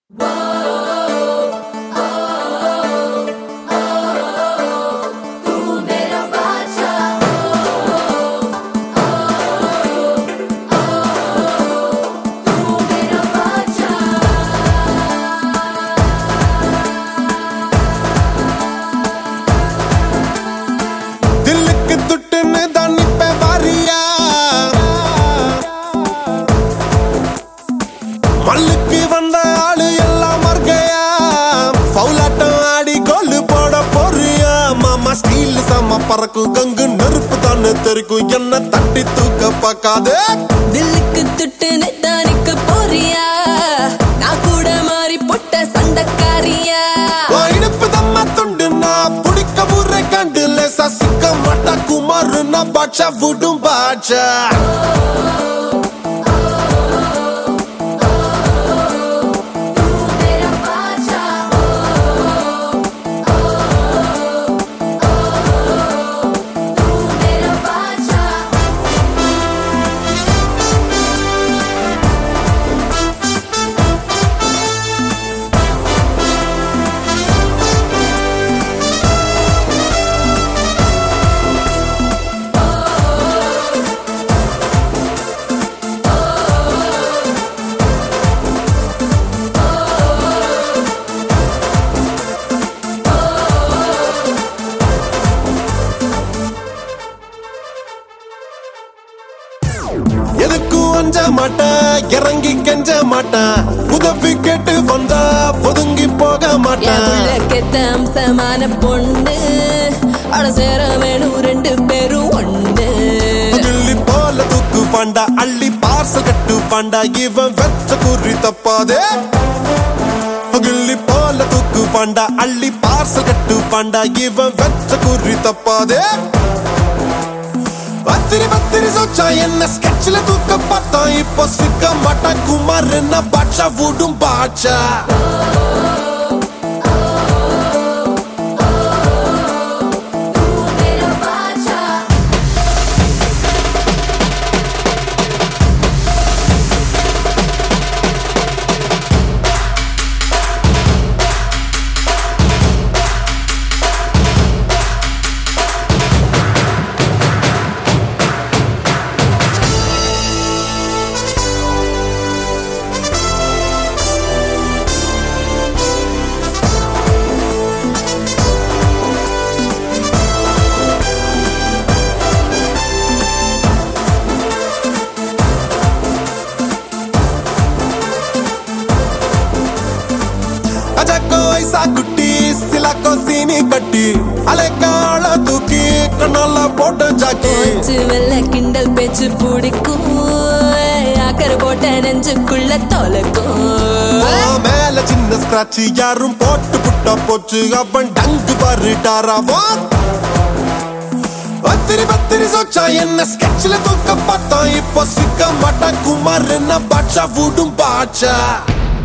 தில்லுக்கு துட்டுன்னு தான் நிப்ப வாரியா மல்லுக்கு வந்த ஆளு எல்லாம் மர்கையா பவுலாட்டம் ஆடி கோலு போட போறியா மாமா ஸ்டீல் சம பறக்கும் கங்கு நெருப்பு தானே தெரிக்கும் என்ன தட்டி தூக்க பார்க்காதே தில்லுக்கு துட்டு நெத்தானிக்கு போறியா நான் கூட மாறி பொட்ட சண்டக்காரியா உன் இடுப்பு தம்ம துண்டு நான் புடிக்க ஊரை கண்டு லேசா சிக்க மாட்டா குமாரு நான் பாட்சா விடும் பாட்சா எதுக்கும் அஞ்ச மாட்டேன் இறங்கி கெஞ்ச மாட்டேன் உதவி கேட்டு வந்தா ஒதுங்கி போக என் மாட்டேன் உள்ள கெத்த அம்சமான பொண்ணு அட சேர வேணும் ரெண்டு பேரும் ஒண்ணு கிள்ளி போல தூக்கு பாண்டா அள்ளி பார்சல் கட்டு பாண்டா இவன் வெச்ச குறி தப்பாதே கிள்ளி போல தூக்கு பாண்டா அள்ளி பார்சல் கட்டு பாண்டா இவன் வெச்ச குறி தப்பாதே பத்திரி பத்திரி சொச்சா என்ன ஸ்கெட்ச்ல தூக்க பார்த்தா இப்போ சிக்க மாட்டான் குமார் என்ன பாட்சா விடும் பாட்சா அஜக்கோ ஐசா குட்டி சிலாக்கோ சீனி கட்டி அலைக்கால தூக்கி கண்ணால போட்ட ஜாக்கி பேச்சு வெள்ள கிண்டல் பேச்சு பிடிக்கும் அக்கறை போட்ட நெஞ்சுக்குள்ள தொலைக்கும் உன் மேல சின்ன ஸ்கிராட்ச் யாரும் போட்டு புட்டா போச்சு அவன் டங்கு பாரு டாராவோ பத்திரி பத்திரி சொச்சா என்ன ஸ்கெட்ச்ல தூக்க பார்த்தான் இப்போ சிக்க மாட்டான் குமார் என்ன பாட்சா விடும் பாட்சா